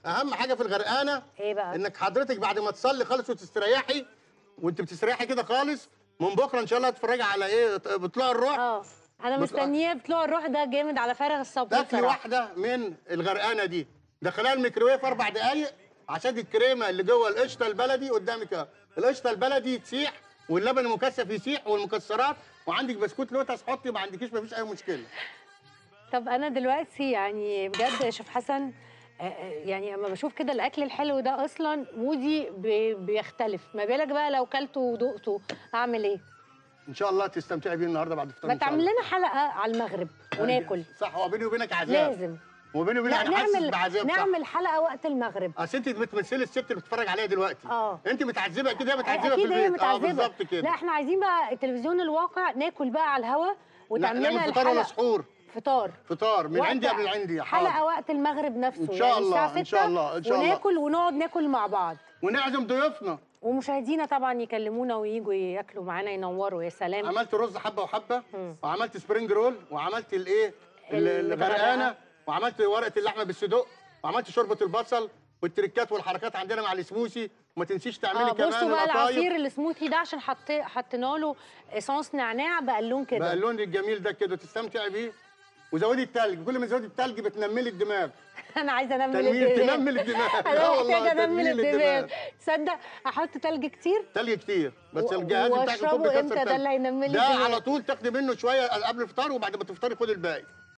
اهم حاجه في الغرقانه ايه بقى انك حضرتك بعد ما تصلي خالص وتستريحي وانت بتستريحي كده خالص من بكره ان شاء الله تتفرجي على ايه بطلوع الروح اه انا بتبقى- مستنيه بطلوع الروح ده جامد على فارغ الصبر تاكلي بصراحة. واحده من الغرقانه دي دخلها الميكروويف اربع دقائق عشان الكريمه اللي جوه القشطه البلدي قدامك اهو القشطه البلدي تسيح واللبن المكثف يسيح والمكسرات وعندك بسكوت لوتس حطي ما عندكيش مفيش اي مشكله طب انا دلوقتي يعني بجد يا شيف حسن آه، آه، يعني اما بشوف كده الاكل الحلو ده اصلا مودي بي- بيختلف ما بالك بقى لو كلته ودقته اعمل ايه ان شاء الله تستمتعي بيه النهارده بعد الفطار ما إن شاء تعمل الله. لنا حلقه على المغرب وناكل صح هو بيني وبينك عذاب لازم وبيني وبينك لا انا حاسس نعمل بعذاب صح نعمل حلقه وقت المغرب اصل انت بتمثلي الست اللي بتتفرج عليها دلوقتي اه. انت متعذبه اكيد هي متعذبه في اكيد هي البيت اه متعذبه بالظبط كده لا احنا عايزين بقى التلفزيون الواقع ناكل بقى على الهوا لا، وتعمل نعمل لنا فطار ولا الحلقة- سحور فطار فطار من وقت- عندي قبل عندي حلقه حاضر وقت المغرب نفسه إن شاء يعني الله، الساعه إن 6 شاء الله، إن شاء الله. وناكل ونقعد ناكل مع بعض ونعزم ضيوفنا ومشاهدينا طبعا يكلمونا وييجوا ياكلوا معانا ينوروا يا سلام عملت رز حبه وحبه مم. وعملت سبرينج رول وعملت الايه ال- الغرقانة. الغرقانه وعملت ورقه اللحمه بالصدق وعملت شوربه البصل والتريكات والحركات عندنا مع السموسي وما تنسيش تعملي اه كمان بصوا بقى القطايف العصير السموثي ده عشان حط حطينا له صوص نعناع بقى اللون بقى كده اللون الجميل ده كده تستمتعي بيه وزودي التلج كل ما تزودي التلج بتنملي الدماغ انا عايزه انمل تنميل الدماغ تنمل الدماغ انا اه والله محتاجه انمل تنميل الدماغ تصدق احط تلج كتير تلج كتير بس و- الجهاز بتاعك يكون واشربه بيكسر امتى ده تلج. اللي هينمل لي ده الدماغ؟ على طول تاخدي منه شويه قبل الفطار وبعد ما تفطري خدي الباقي